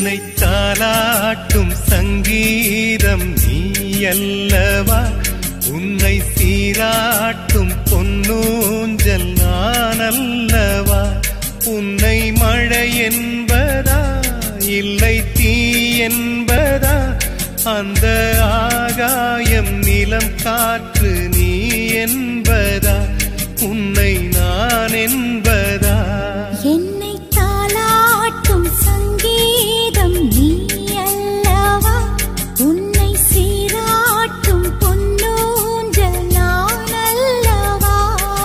என்னை தாலாட்டும் சங்கீதம் நீ அல்லவா உன்னை சீராட்டும் பொன்னூஞ்சல் நான் அல்லவா உன்னை மழை என்பதா இல்லை தீ என்பதா அந்த ஆகாயம் நிலம் காற்று நீ என்பதா உன்னை நான் என்பதா என்னை தாலாட்டும் சங்கீதம் நீ அல்லவா உன்னை சீராட்டும் பொன்னூஞ்சல் நான் அல்லவா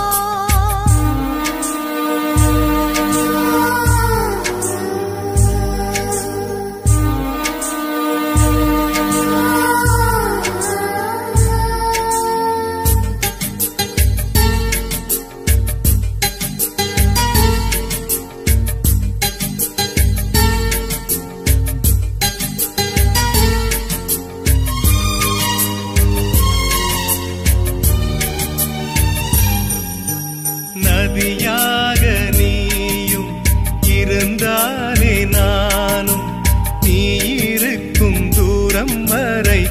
நதியாக நீயும் இருந்தாலே நானும் நீ இருக்கும் தூரம் வரை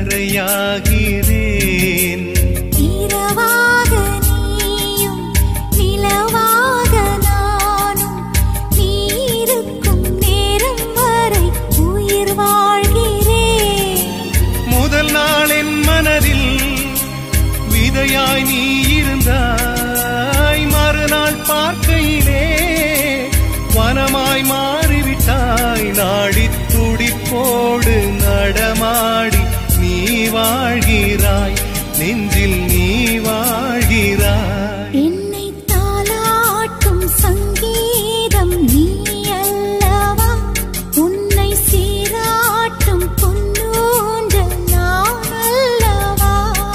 கரையாகிறேன் இரவாக நீயும் நிலவாக நானும் நீ இருக்கும் நேரம் வரை உயிர் வாழ்கிறேன் முதல் நாள் என் மனதில் விதையாய் நீ இருந்தாய் மறுநாள் பார்க்கையிலே வனமாய் மாறிவிட்டாய் நாடி துடிப்போடு நடமாடி நீ வாழ்கிறாய் நெஞ்சில் நீ வாழ்கிறாய் என்னை தாலாட்டும் சங்கீதம் நீ அல்லவா உன்னை சீராட்டும் பொன்னூஞ்சல் நான் அல்லவா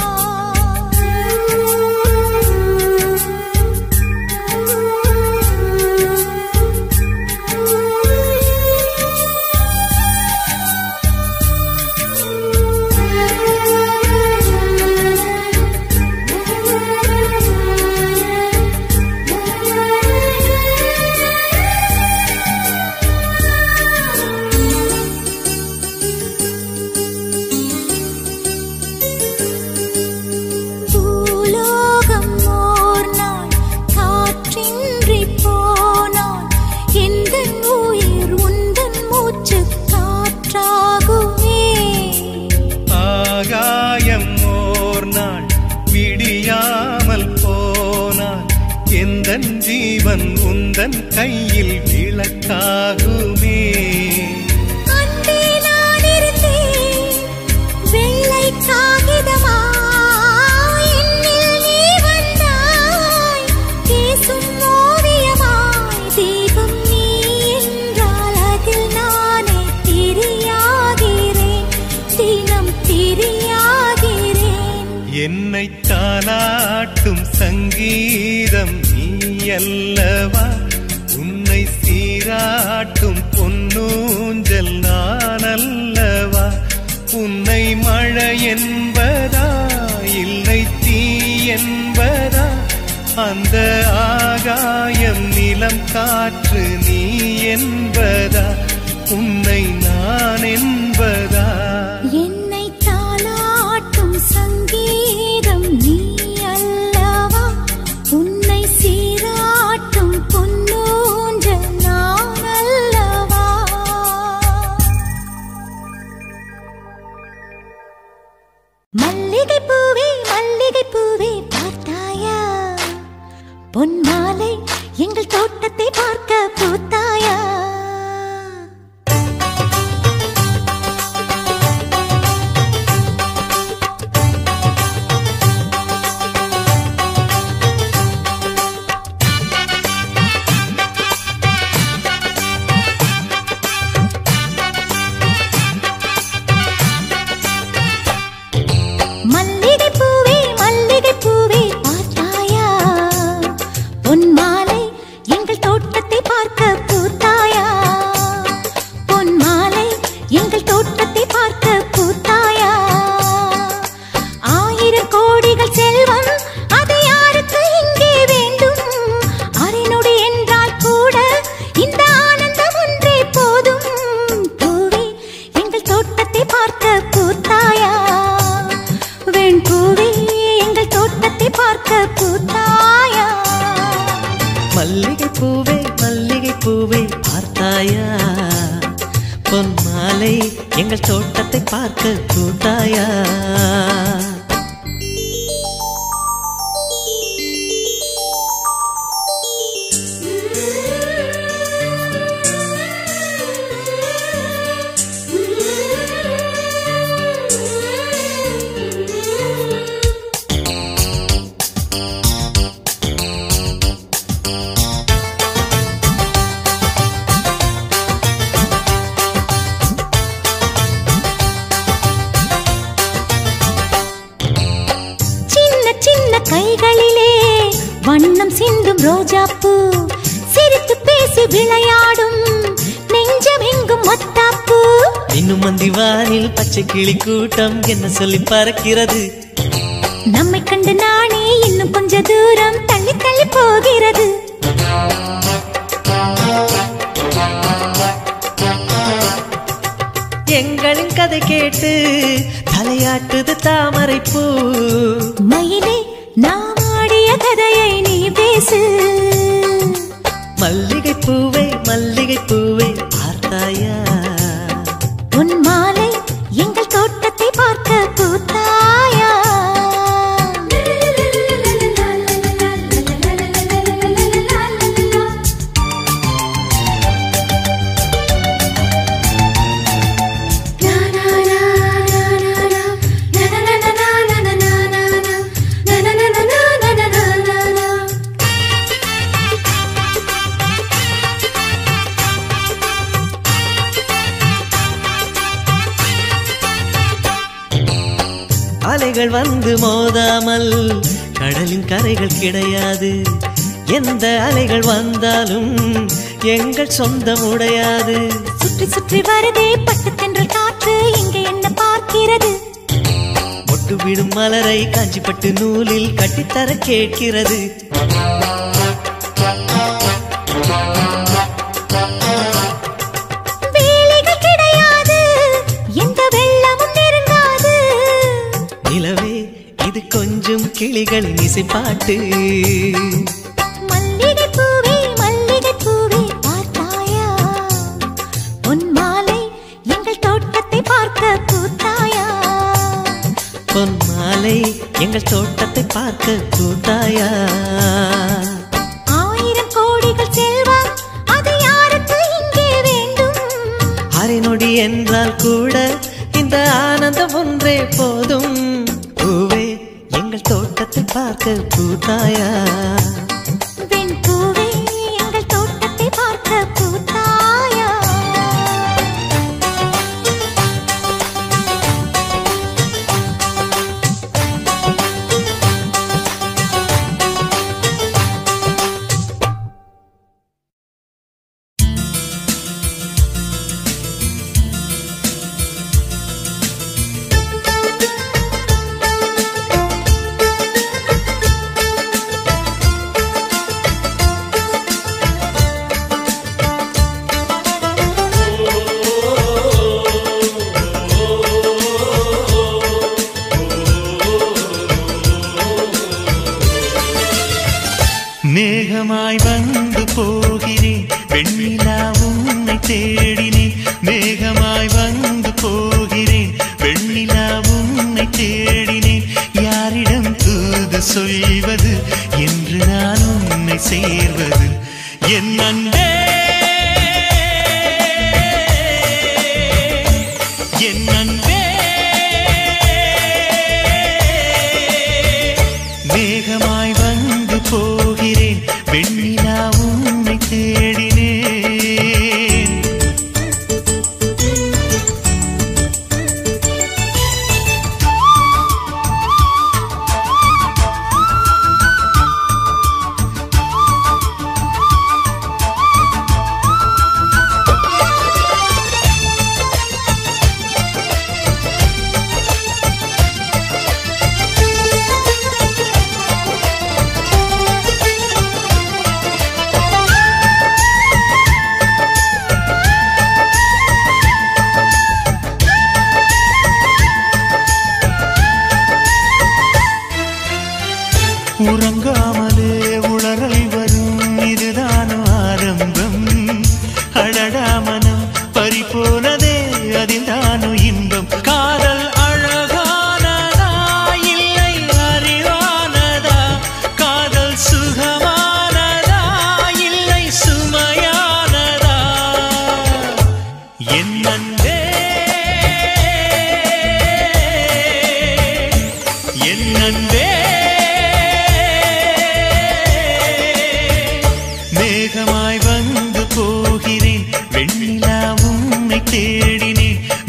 பூலோகம் ஓர் நாள் காற்றின்றி போனால் எந்தன் உயிர் உந்தன் மூச்சு காற்றாகுமே ஆகாயம் ஓர் நாள் விடியாமல் போனால் எந்த ஜீவன் உந்தன் கையில் விளக்காகுமே அன்பே நான் இருந்தேன் வெள்ளை காகிதமாய் என்னில் நீ வந்தாய் பேசும் ஓவியமாய் தெய்வம் நீ என்றால் அதில் நானே திரியாகிறேன் தினம் திரியாகிறேன் என்னை தாலாட்டும் சங்கீதம் நீ அல்லவா உன்னை சீராட்டும் பொன்னூஞ்சல் நான் அல்லவா உன்னை மழை என்பதா இல்லை தீ என்பதா அந்த ஆகாயம் நிலம் காற்று நீ என்பதா உன்னை நான் என்பதா என்னை தாலாட்டும் சங்கீதம் நீ அல்லவா உன்னை சீராட்டும் பொன்னூஞ்சல் நான் அல்லவா மல்லிகை பூவே மல்லிகை பூவே பார்த்தாயா பொன் மாலை எங்கள் தோட்டத்தை பார்க்க பூத்தாயா மல்லிகை பொன் மாலை எங்கள் தோட்டத்தை பார்க்க கூட்டாயா சின்ன சின்ன கைகளிலே வண்ணம் சிந்தும் ரோஜாப்பூ சிரித்து பேசி விளையாடும் நெஞ்சமெங்கும் மத்தாப்பூ இன்னும் மந்தி வானில் பச்சை கிளி கூட்டம் என்ன சொல்லி பறக்கிறது நம்மை கண்டு நானே இன்னும் கொஞ்ச தூரம் தள்ளி தள்ளி போகிறது எங்களின் கதை கேட்டு தலையாட்டுது தாமரை பூ மயிலே நாம் ஆடிய கதையை நீ பேசு மல்லிகை பூவை மல்லிகை பூவை பார்த்தாயா உன் மாலை எங்கள் தோட்டத்தை பார்க்க கூத்தாயா அலைகள் வந்து மோதாமல் கடலின் கரைகள் கிடையாது எந்த அலைகள் வந்தாலும் எங்கள் சொந்தம் உடையாது சுற்றி சுற்றி வருதே பட்டு தென்றல் காற்று இங்கே என்ன பார்க்கிறது மொட்டு விடும் மலரை காஞ்சிப்பட்டு நூலில் கட்டித்தர கேட்கிறது வேலைகள் கிடையாது எந்த வெள்ளமும் நெருங்காது நிலவே இது கொஞ்சம் கிளிகளின் இசைப்பாட்டு மல்லிகை பூவே மல்லிகை பூவே பார்த்தாயா உன் மாலை எங்கள் தோட்டத்தை பார்க்க கூத்தாயா பொன் மாலை எங்கள் தோட்டத்தை பார்க்க கூட்டாயா ஆயிரம் கோடிகள் செல்வம் அது யாருக்கு இங்கே வேண்டும் அரை நொடி என்றால் கூட இந்த ஆனந்தம் ஒன்றே போதும் பூவே எங்கள் தோட்டத்தை பார்க்க கூட்டாயா வெண் பூவே எங்கள் தோட்டத்தை பார்க்க கூத்தாயா மேகமாய் வந்து போகிறேன் வெண்ணிலா உன்னை தேடினேன் மேகமாய் வந்து போகிறேன் வெண்ணிலா உன்னை தேடினேன் யாரிடம் தூது சொல்வது என்று நான் உன்னை சேர்வது என் அன்பே என் அன்பே வேகமாய் வந்து போகிறேன் வெண்ணிலா உன்னை தேடினேன்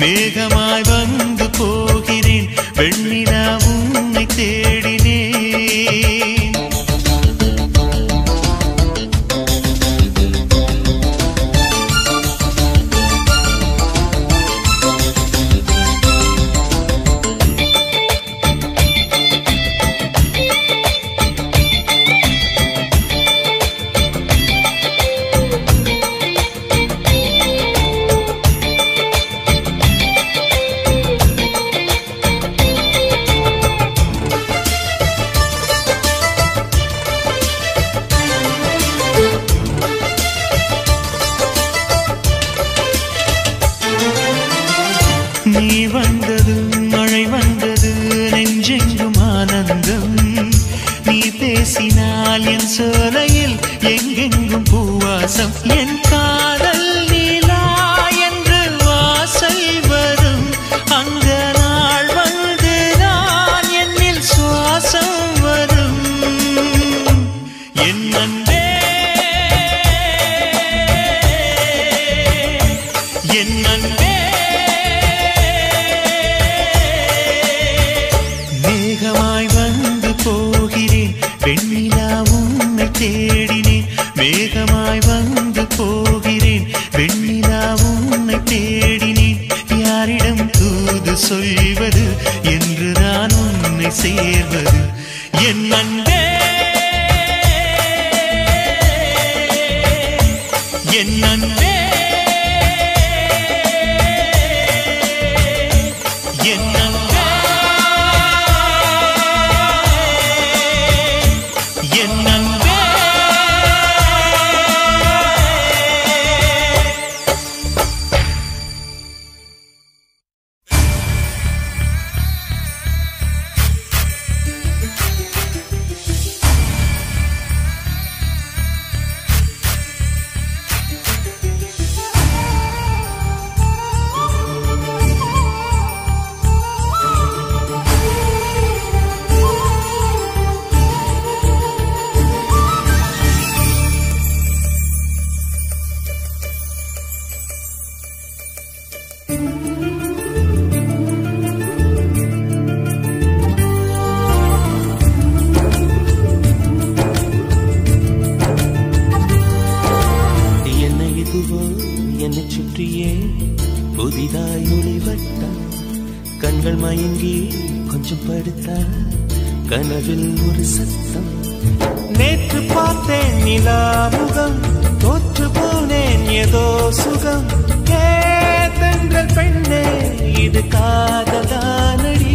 மேகமாய் வந்து போகிறேன் வெண்ணிலா உன்னை தேடினேன் நீ வந்தது மழை வந்தது நெஞ்செங்கும் ஆனந்தம் நீ பேசினால் என் சோலையில் எங்கெங்கும் பூவாசம் என் காதல் நீலா என்று வாசல் வரும் அந்த நாள் வந்துதான் என்னில் சுவாசம் வரும் என் அன்பே என் அன்பே மேகமாய் வந்து போகிறேன் வெண்ணிலா உன்னை தேடினேன் மேகமாய் வந்து போகிறேன் வெண்ணிலா உன்னை தேடினேன் யாரிடம் தூது சொல்வது என்று நான் உன்னை சேர்வது என் அன்பே என் அன்பே என் அன்பே என் அன்பே என்ன இதுவோ என்னை சுற்றியே புதிதாய் ஒளிவட்டம் கண்கள் மயங்கி கொஞ்சம் படுத்தா கனவில் ஒரு சத்தம் நேற்று பார்த்தேன் நிலா முகம் தோற்று போனேன் ஏதோ சுகம் கேத்தங்கள் பெண்ணே இது காதலானடி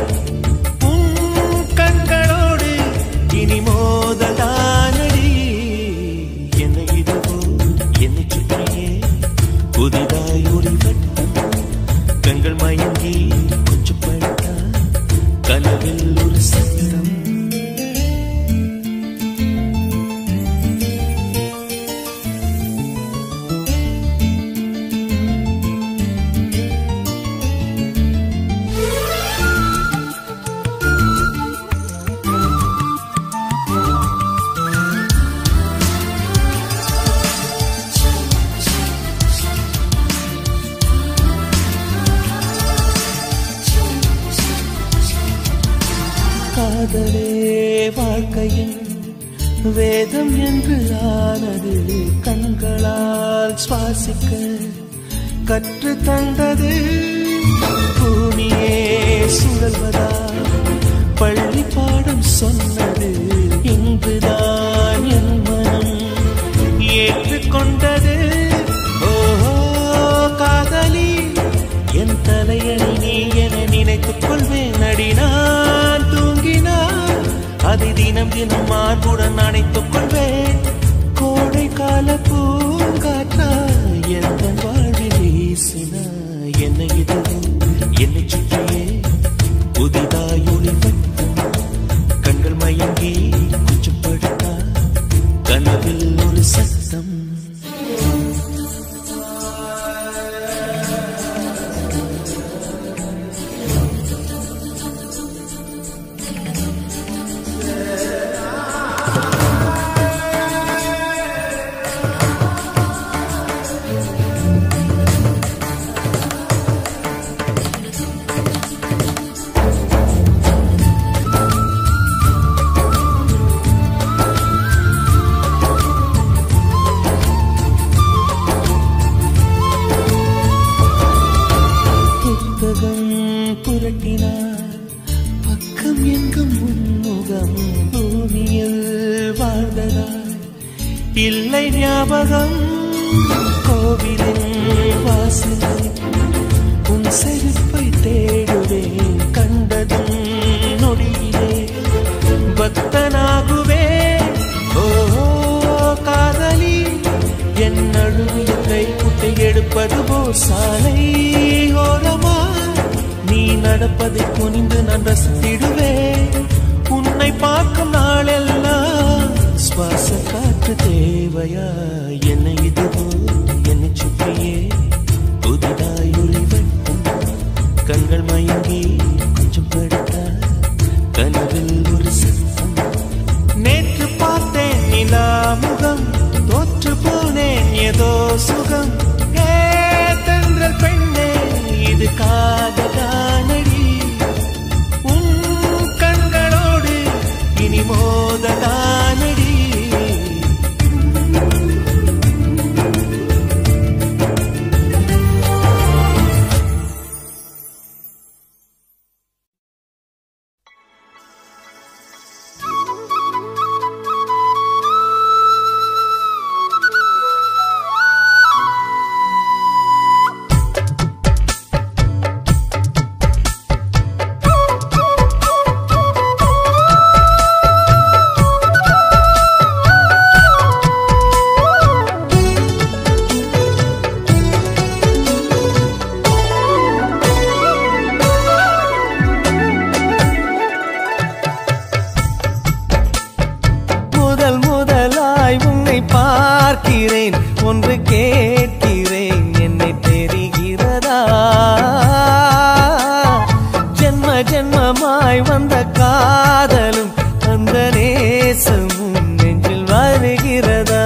உன் கண்களோடு இனி மோதலானடி என்னை இதுவோ என்னை சுற்றியே புதிதாய் ஒரு வட்டம் கண்கள் மயங்கி கொஞ்சம் படுத்தா கனவில் ஒரு சத்தம் காதலே வாழ்க்கையின் வேதம் என்று ஆனது கண்களால் சுவாசிக்க கற்று தந்தது பூமியே சுழல்வதா பள்ளி பாடம் சொன்னது இன்றுதான் என் மனம் ஏற்றுக்கொண்டது ஓஹோ காதலி என் தலையணி நீ என நினைத்துக் கொள்வேன் அடி நான் தூங்கினான் அதை தினம் தினம் மார்புடன் அணைத்துக் கொள்வேன் கோடை கால பூங்காற்றா எந்த வாழ்வில் வீசினா என்னை இதுவும் என்னை சுற்றியே புதிதாய் ஒளிவட்டம் கண்கள் மயங்கி கொஞ்சம் படுத்தா கனவில் ஒரு சத்தம் இல்லை ஞாபகம் கோவிலின் வாசலை உன் செருப்பை தேடுவேன் கண்டதும் நொடியிலே பக்தனாகுவே ஓ காதலி என் நழுவிய கை குட்டை எடுப்பது போ சாலை ஓரமா நீ நடப்பதை குனிந்து நான் ரசித்திடுவேன் உன்னை பார்க்கும் நாளெல்லாம் சுவாச காற்று தேவையா என்னை இதுவோ என்னை சுற்றியே புதிதாய் ஒளிவட்டும் கண்கள் மயங்கி கொஞ்சம் படுத்தா கனவில் ஒரு சத்தம் நேற்று பார்த்தேன் நிலா முகம் தோற்று போனேன் ஏதோ சுகம் ஏ தென்றல் பெண்ணே இது காதலானடி உன் கண்களோடு இனி மோதலானடி முதல் முதலாய் உன்னை பார்க்கிறேன் ஒன்று கேட்கிறேன் என்னை தெரிகிறதா ஜென்ம ஜென்மமாய் வந்த காதலும் அந்த நேசமும் நெஞ்சில் வருகிறதா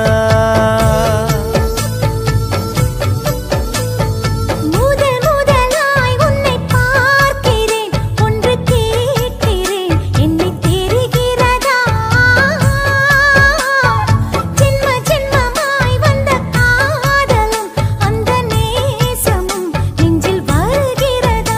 முதல் முதலாய் உன்னை பார்க்கிறேன் ஒன்று கேட்கிறேன் என்னை தெரிகிறதா ஜென்ம ஜென்மமாய் வந்த காதலும் அந்த நேசமும் நெஞ்சில் வருகிறதா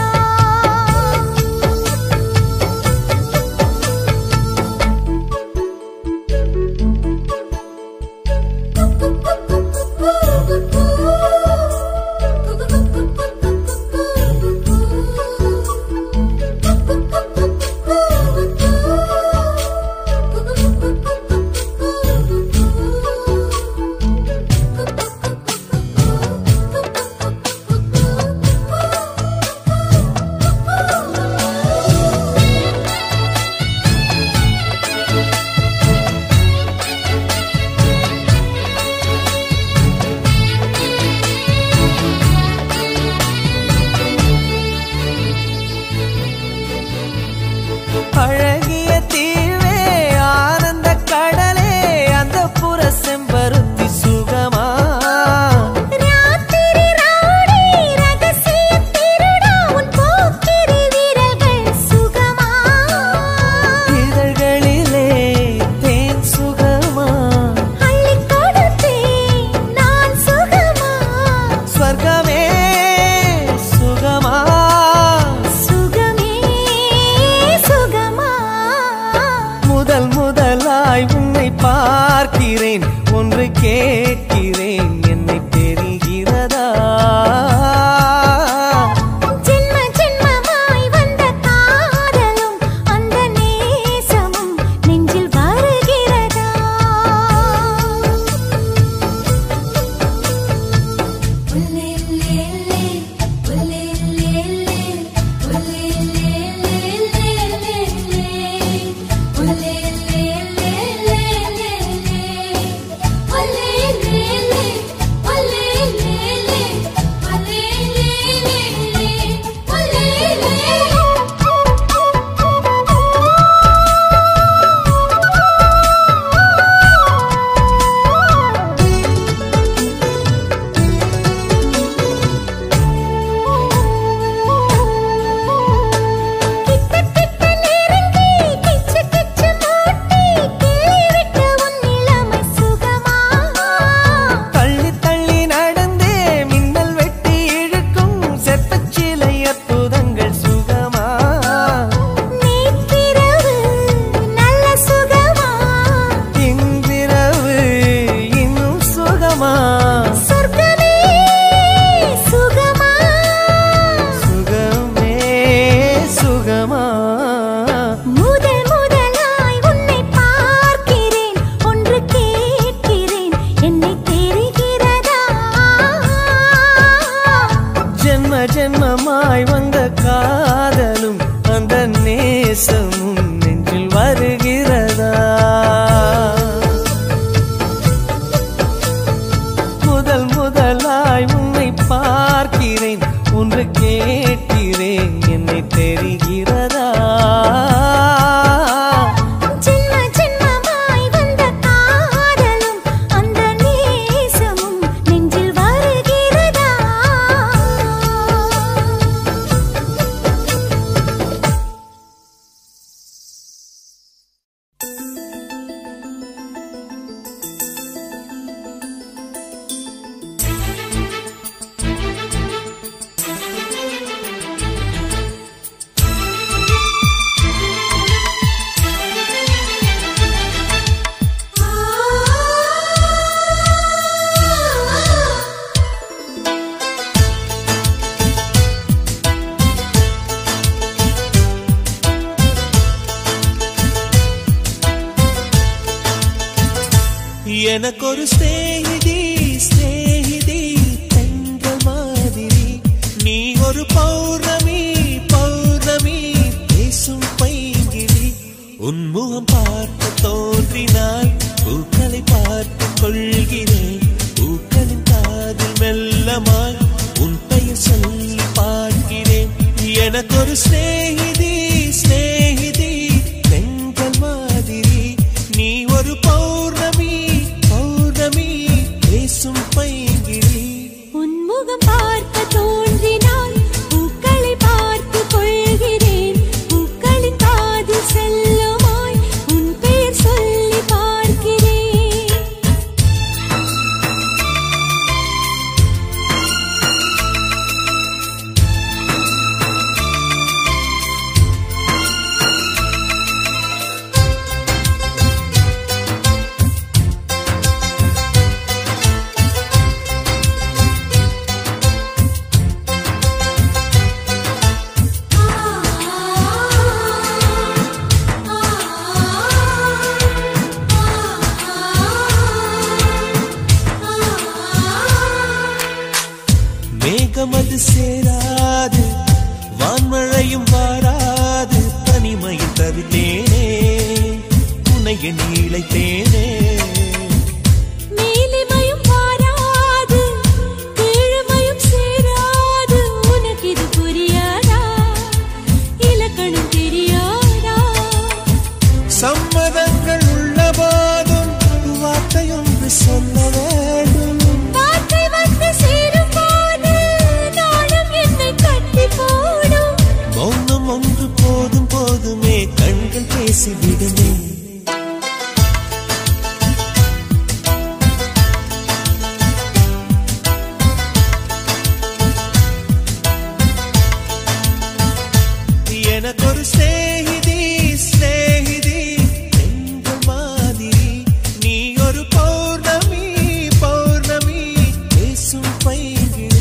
அழகிய தீவே ஆனந்த கடலே அந்த புற செம்பருத்தி சுகமா ராத்திரி ரவுடி ரகசிய திருடா உன் போக்கிரி வீரர்கள் சுகமா இதழ்களிலே தேன் சுகமா அள்ளிக் கொடுத்தேன் நான் சுகமா ஸ்வர்கமே சுகமா சுகமே சுகமா முதல் முதலாய் உன்னை பார்க்கிறேன் ஒன்று கேட்கிறேன் என்னை தெரிகிறதா ஜென்ம ஜென்மமாய் வந்த காதலும் அந்த நேசமும் நெஞ்சில் வருகிறதா ஒல்லே முதமாய் வந்த காதலும் அந்த நேசமும் நெஞ்சில் வருகிறதா முதல் முதலாய் உன்னை பார்க்கிறேன் ஒன்று கேட்கிறேன் என்னை தெரிகிறதா ஜென்ம ஜென்மமாய் வந்த காதலும் அந்த நேசமும் நெஞ்சில் வருகிறதா எனக்கொரு ஸ்நேகிதி ஸ்நேகிதி பெண்கள் மாதிரி நீ ஒரு பௌர்ணமி பௌர்ணமி பேசும் பைங்கிழி உன்முகம் பார்க்க தோன்றினாய் பூக்களை பார்த்து கொள்கிறேன் பூக்களின் காதில் மெல்லமாய் உன் பெயர் சொல்லி பார்க்கிறேன் எனக்கொரு ஸ்நேகிதி ஸ்நேகிதி பெண்கள் மாதிரி நீ ஒரு பௌர்ணமி பௌர்ணமி பேசும் பைங்கிழி உன்முகம் பார்க்க தோன்றினால் பூக்களை பார்த்து கொள்கிறேன் பூக்களின் காதில் செல்லுமாய் உன் பெயர் சொல்லி பார்க்கிறேன் மேகம் அது சேராது வான்மழையும் வாராது தனிமையில் தவித்தேனே உன்னை எண்ணி இழைத்தேனே மேலிமையும் வாராது கீழ்மையும் சேராது உனக்கு இது புரியாதா இலக்கணம் தெரியாதா சம்மதங்கள் உள்ள போதும் வார்த்தையொன்று சொல்ல வேண்டும் வார்த்தை வந்து சேரும் போது நாளும் என்னை கட்டி போடும் மௌனம் ஒன்று போதும் போதுமே கண்கள் பேசிவிடுமே எனக்கொரு சிநேகிதி சிநேகிதி பெண்கள் மாதிரி நீ ஒரு பௌர்ணமி பௌர்ணமி பேசும் பைங்கிழி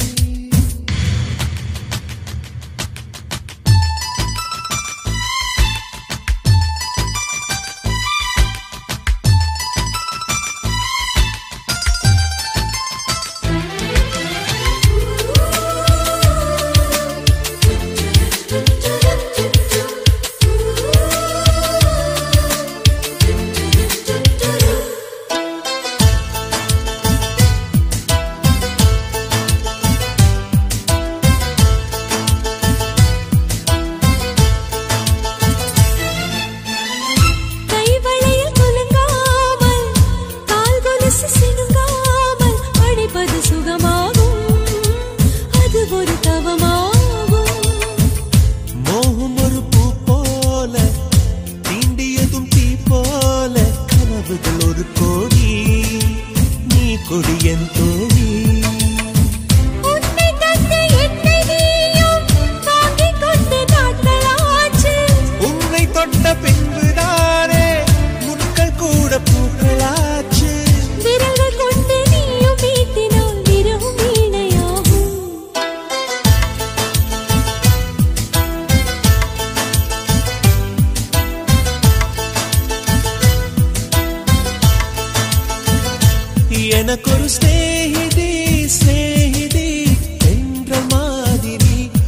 கைவளையில் குலுங்காமல் கால் கொலுசு சினுங்காமல் அடிப்பது சுகமாகும் அது ஒரு தவமாகும் மோகம் ஒரு பூ போல தீண்டியதும் தீ போல கனவுகள் ஒரு கோடி நீ கொடியன் தோழி உன்னை தந்து என்னை நீயும் வாங்கிக் கொண்டு நாட்களாச்சு உன்னை தொட்ட பின்புதானே முட்கள் கூட பூக்களாச்சு விரல்கள் கொண்டு நீயும் வீட்டினால் விரவும் வீணையாகும் எனக்கொரு சிநேகிதி சிநேகிதி என்ற மாதிரி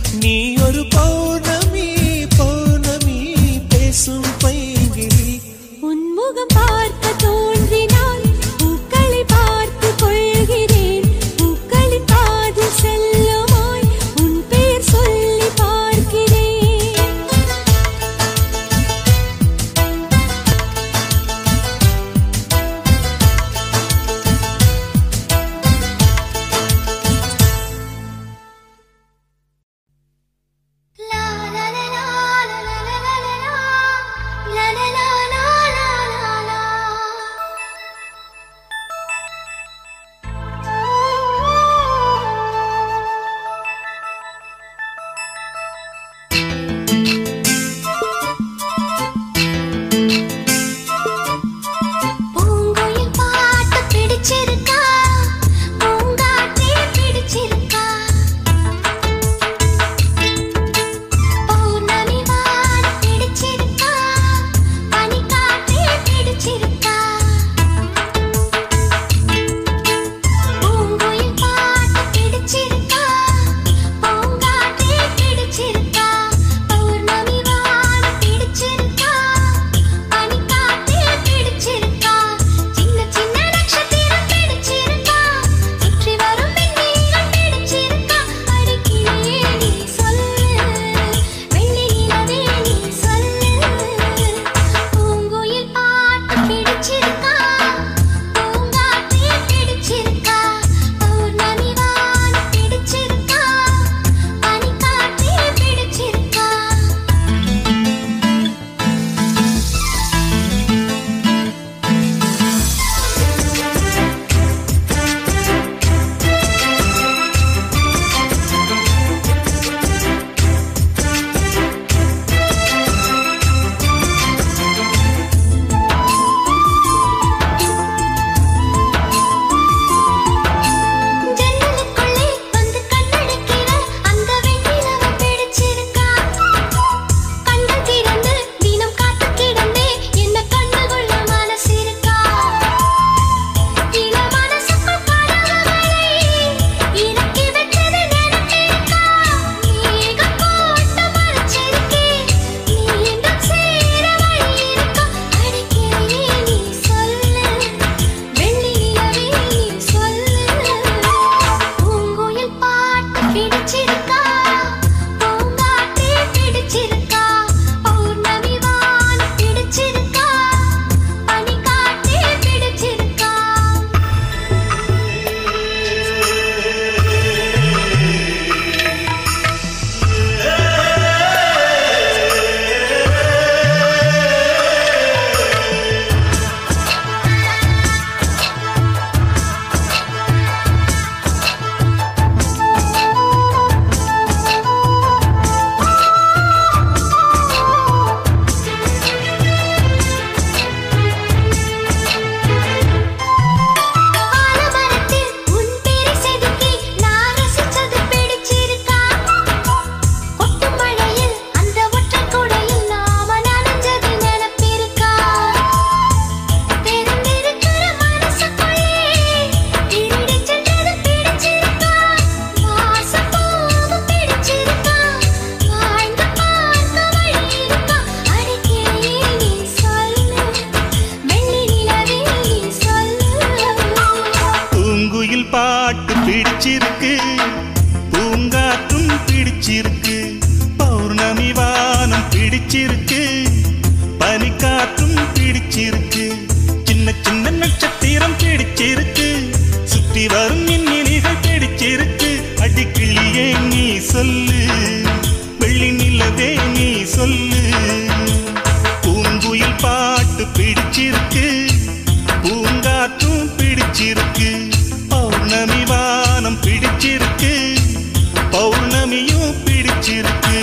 பிடிச்சிருக்கு சின்ன சின்ன நட்சத்திரம் பிடிச்சிருக்கு சுற்றி வரும் மின்னிலிகள் பிடிச்சிருக்கு அடிக்கிளியே நீ சொல்லு வெள்ளி நிலவே நீ சொல்லு பூங்குயில் பாட்டு பிடிச்சிருக்கு பூங்காற்றும் பிடிச்சிருக்கு பௌர்ணமி வானம் பிடிச்சிருக்கு பௌர்ணமியும் பிடிச்சிருக்கு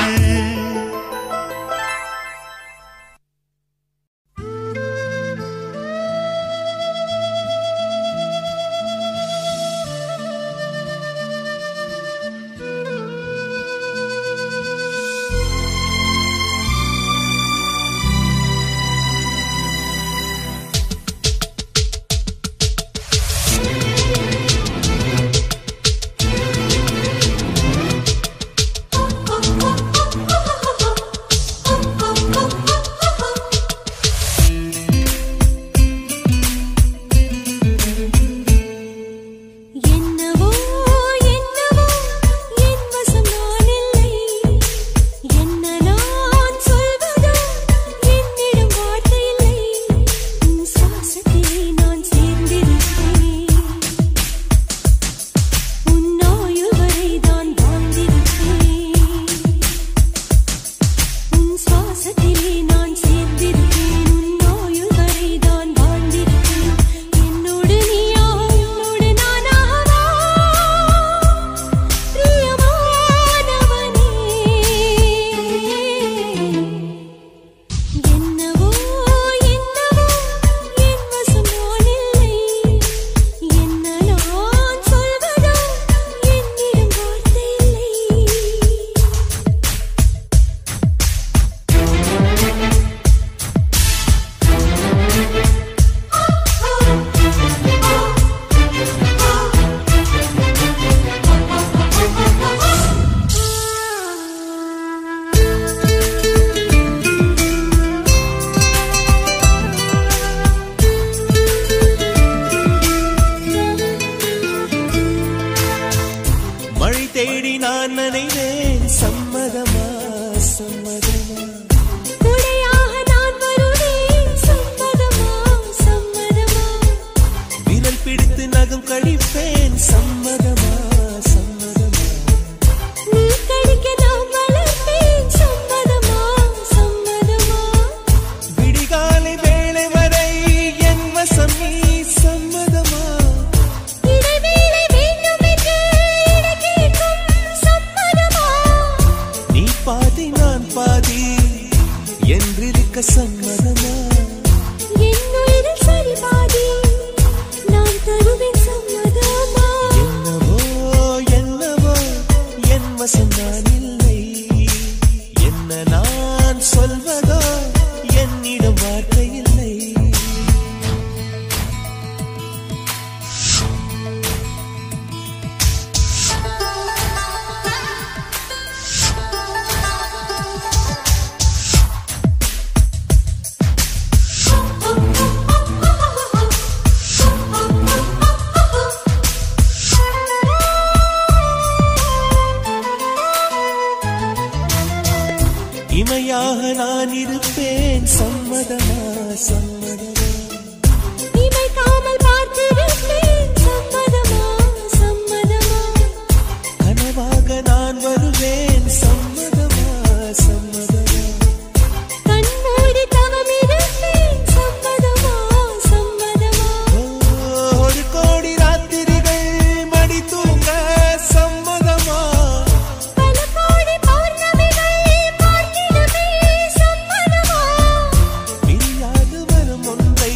என்னவோ என்னவோ என் வசம் நான் இல்லை என்ன நான் சொல்வதோ என்னிடம் வார்த்தை இல்லை உன் சுவாசத்திலே நான் சேர்ந்திருப்பேன் உன் ஆயுள் வரை தான் வாழ்ந்திருப்பேன் உன் சுவாசத்திலே நான் சேர்ந்திருப்பேன் உன் ஆயுள் வரை தான் வாழ்ந்திருப்பேன் என்னோடு நீயா என்னோடு நானாவா பிரியமானவனே என்னவோ என்னவோ என் வசம் நான் இல்லை என்ன நான் சொல்வதோ என்னிடம் வார்த்தை இல்லை மழை தேடி நான் நினைவேன் சம்மதமா சம்மதமா குடையாக நான் வருவேன் சம்மதமா சம்மதமா விரல் பிடித்து நகம் கழிப்பேன் சம்மதமா சம்மதமா நீ கடிக்க நான் வளர்ப்பேன் சம்மதமா சம்மதமா விடிகாலை வேளை வரை என் வசம் நீ சம்மதமா இடைவேளை வேண்டும் என்று இடக்கேட்கும் சம்மதமா நீ பாதி நான் பாதி என்றிருக்க சம்மதமா என் உயிரில் சரி பாதி நான் தருவேன் சம்மதமா என்னவோ என்னவோ என் வசம் நான் இல்லை என்ன நான் சொல்வதோ என்னிடம் வார்த்தை இல்லை இமையாக நான் இருப்பேன் சம்மதமா சம்மதமா இமைக்காமல் பார்த்திருப்பேன் சம்மதமா சம்மதமா கனவாக நான் வருவேன் சம்மதமா சம்மதமா கண்மூடி தவம் இருப்பேன் சம்மதமா சம்மதமா ஒரு கோடி ராத்திரிகள் மடி தூங்க சம்மதமா பல கோடி பௌர்ணமிகள் பார்த்திடுமே சம்மதமா பிரியாது வரும் ஒன்றை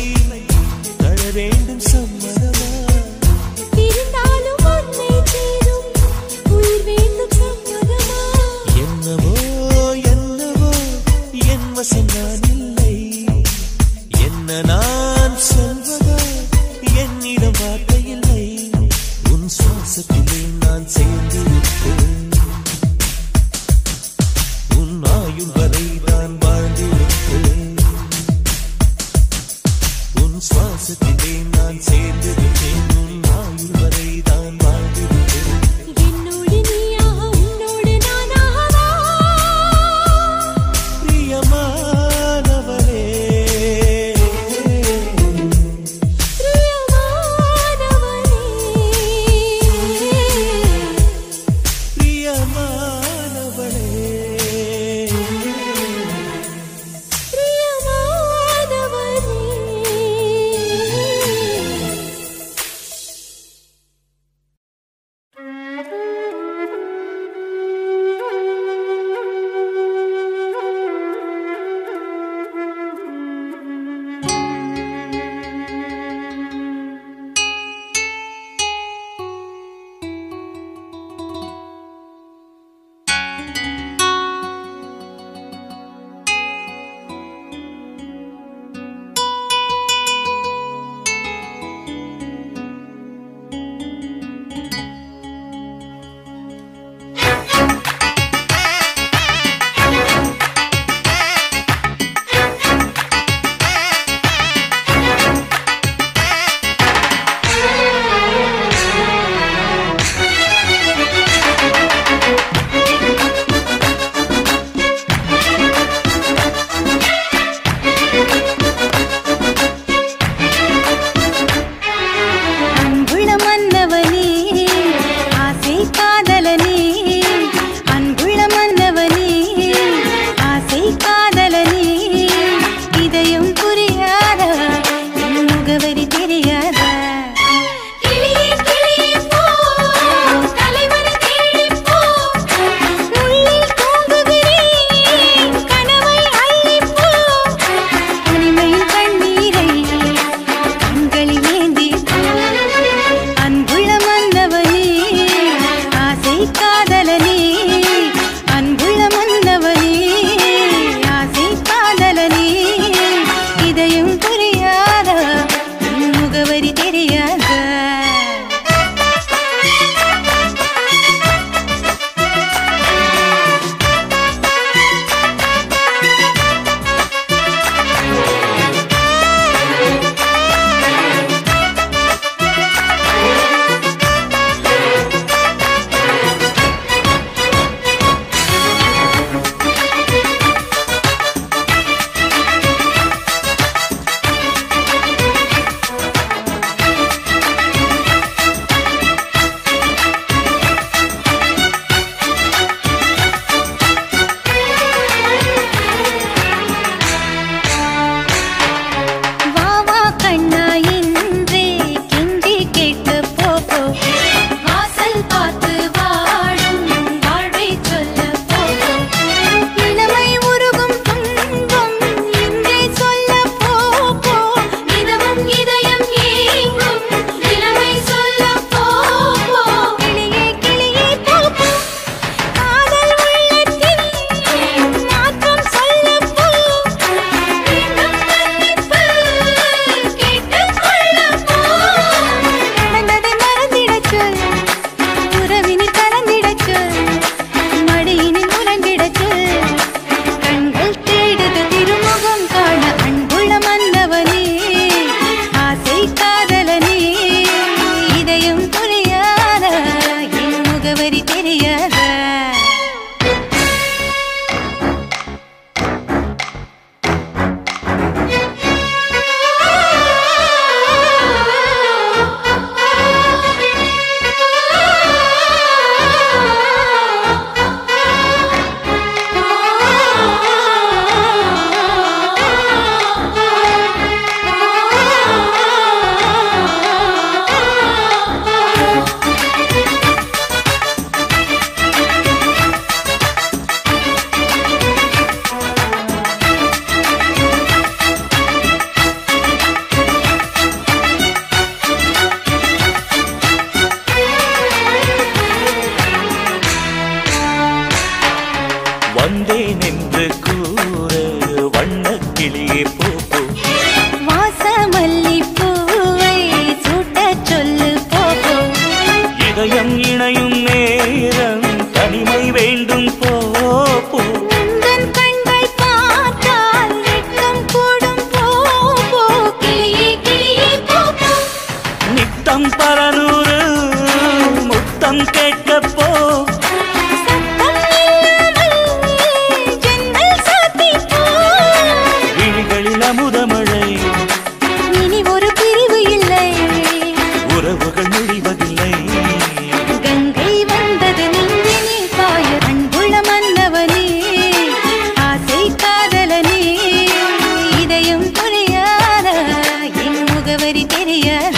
வந்தேன் என்று கூறு வண்ணக் கிளியே போ போ. வாசமல்லி பூவை சூட்டச் சொல்லு போகோ இதயம் இணையும் நேரம் தனிமை வேண்டும் போ போ. உந்தன் கண்கள் பார்த்தால் வெட்கம் கூடும் போ போ கிளியே கிளியே போ போ நித்தம் பரநூறு முத்தம் கேட்க போ சத்தம் இல்லாமல் ஜன்னல் சாத்தி போ விழிகளில் அமுதமழை இனி ஒரு பிரிவு இல்லை உறவுகள் முடிவதில்லை கங்கை வந்தது நெஞ்சினில் பாய அன்புள்ள மன்னவனே ஆசை காதலனே இதயம் புரியாத என் முகவரி தெரியாத